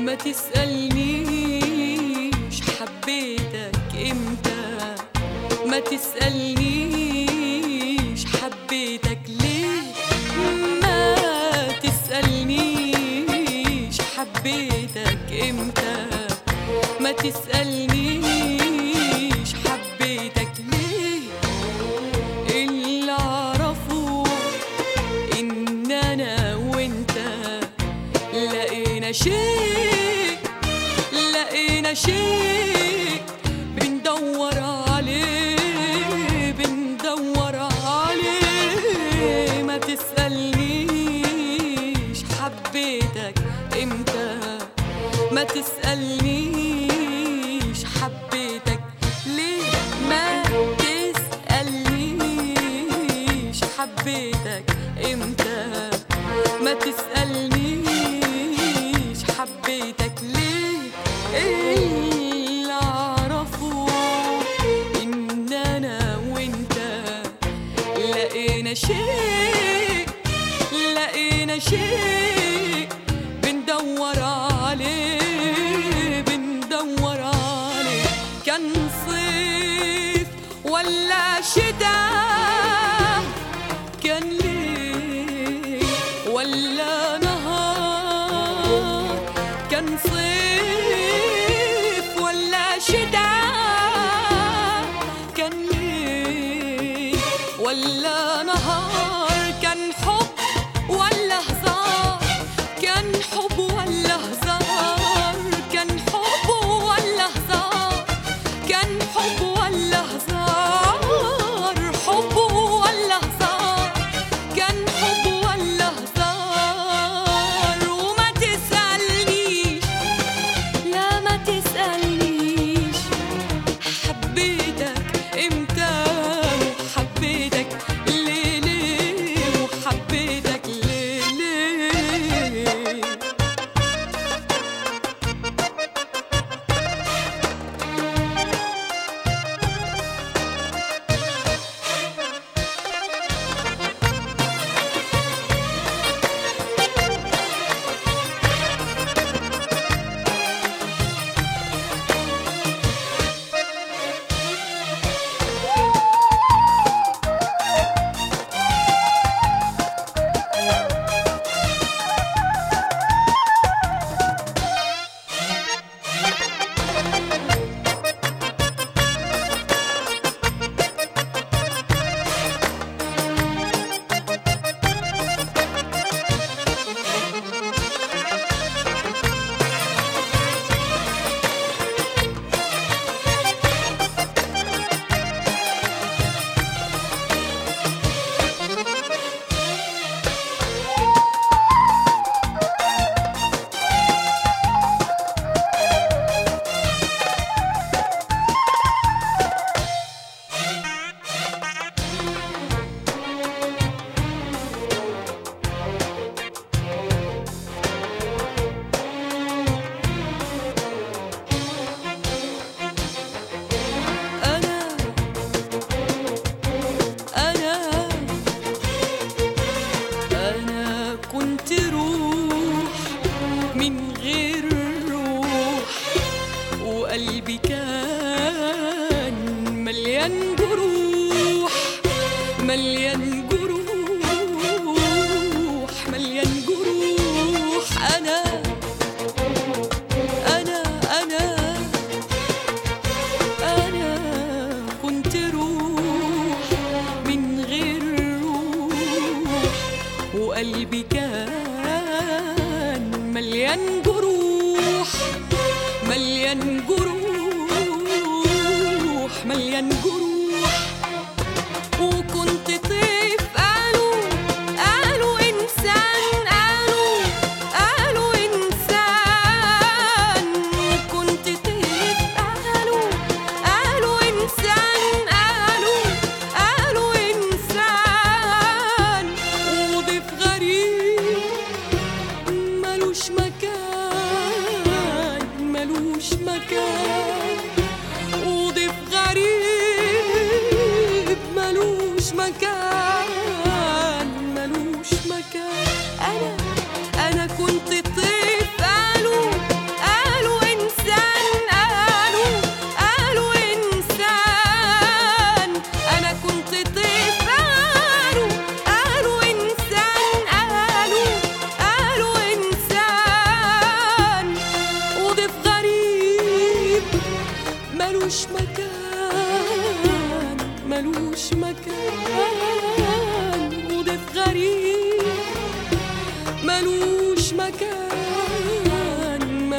ما تسألنيش حبيتك امتى ما تسألنيش حبيتك ليه ما تسألنيش حبيتك امتى ما تسألنيش حبيتك ليه اللي اعرفه ان انا وانت لقينا شيء لقينا شيء بندور عليه بندور عليه ما تسألنيش حبيتك امتى ما تسألنيش حبيتك ليه ما تسألنيش حبيتك امتى ما تسألنيش حبيتك ليه اللي اعرفه ان انا وانت لقينا شيء لقينا شيء بندور عليه بندور عليه كان صيف ولا شتاء كان ليل ولا نهار كان صيف ولا شتاء كان ليل ولا نهار كان حب ولا هزار كان حب ولا هزار كان حب ولا هزار كان حب ولا هزار حب ولا هزار كان حب ولا هزار وما تسألنيش لا ما تسألنيش حبيتك امتى وحبيتك ليه ليه وحبيتك ليه ليه أنا أنا أنا كنت روح من غير روح وقلبي كان مليان جروح مليان جروح مليان جروح أنا أنا أنا أنا كنت روح من غير روح وقلبي كان مليان جروح مليان جروح مليان جروح وكنت طيف قالوا قالوا إنسان قالوا قالوا إنسان وكنت طيف قالوا قالوا إنسان قالوا قالوا إنسان وضيف غريب ملوش مكان ملوش مكان وضيف غريب ملوش مكان ملوش مكان أنا أنا كنت طيف قالوا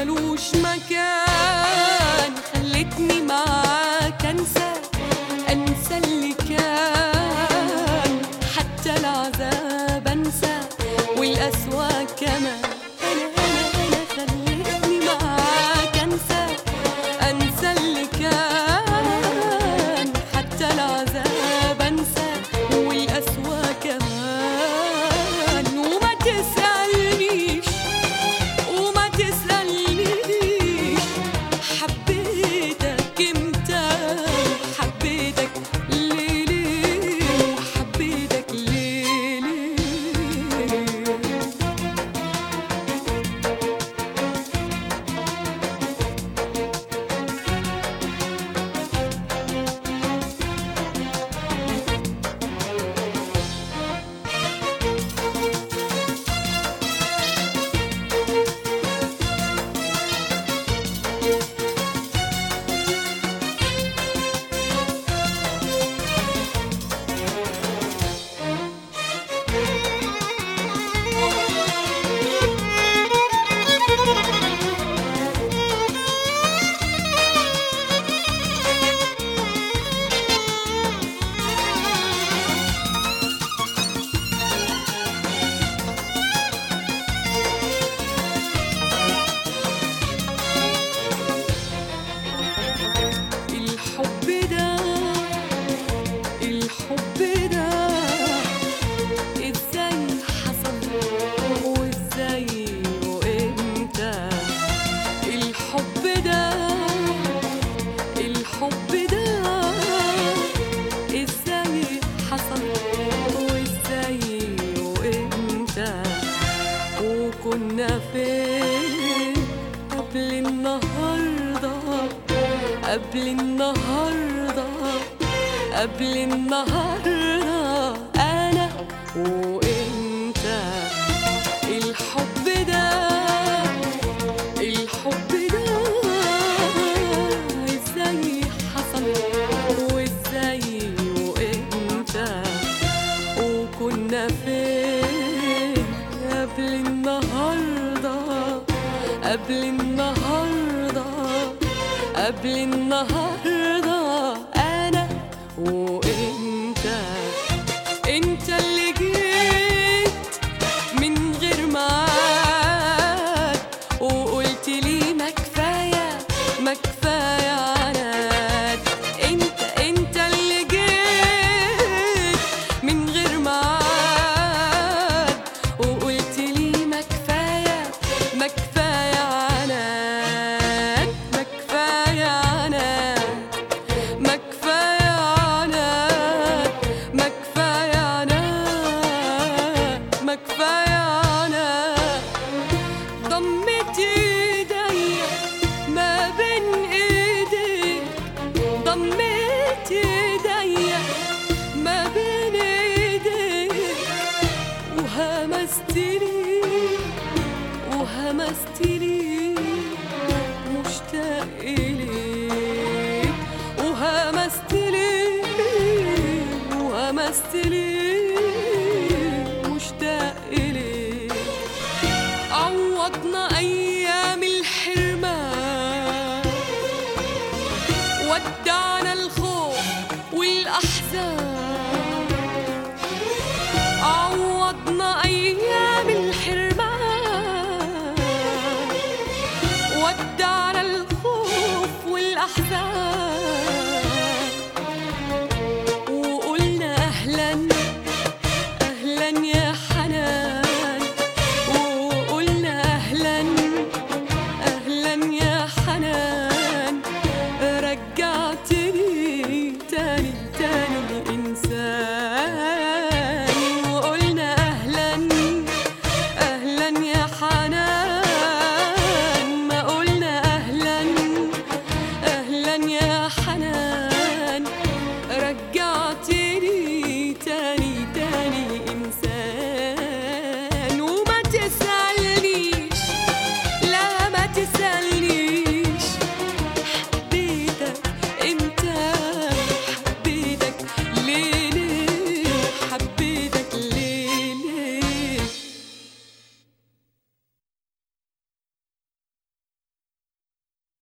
ملوش مكان خلتني معاك انسى انسى اللي كان حتى العذاب انسى والاسوا كمان انا انا انا خلتني معاك انسى انسى اللي كان حتى العذاب انسى والاسوا كمان وما تسالنيش وما تسألنيش حبيتك امتى حبيتك ليه ليه وحبيتك ليه ليه الحب ده الحب ده ازاي حصل وازاي وامتى الحب ده الحب ده ازاي حصل وازاي وامتى وكنا فين قبل النهارده قبل النهارده قبل النهارده انا وانت الحب ده الحب ده ازاي حصل وازاي وامتى وكنا فين قبل النهارده قبل النهارده قبل النهارده انا وانت انت اللي جيت من غير ميعاد وقلت لي ما كفايه ما كفايه عناد انت انت اللي جيت من غير ميعاد وقلت لي ما كفايه ما كفايه عناد ما كفايه عناد ما كفايه عناد ما كفايه عناد ما كفايه عناد ضمت ايديا ما بين ايديك ضمت ايديا ما بين ايديك وهمست لي وهمست لي مشتاق إليك وهمست لي وهمست لي مشتاق إليك عوضنا أيام الحرمان ودعنا الخوف والأحزان عوضنا أيام الحرمان ودعنا الخوف والأحزان وقلنا أهلا أهلا يا حنان وقلنا أهلا أهلا يا حنان رجعتني تاني تاني إنسان وقلنا أهلا أهلا يا حنان ما قلنا أهلا أهلا يا حنان رجعتني تاني تاني إنسان وما تسألنيش لا ما تسألنيش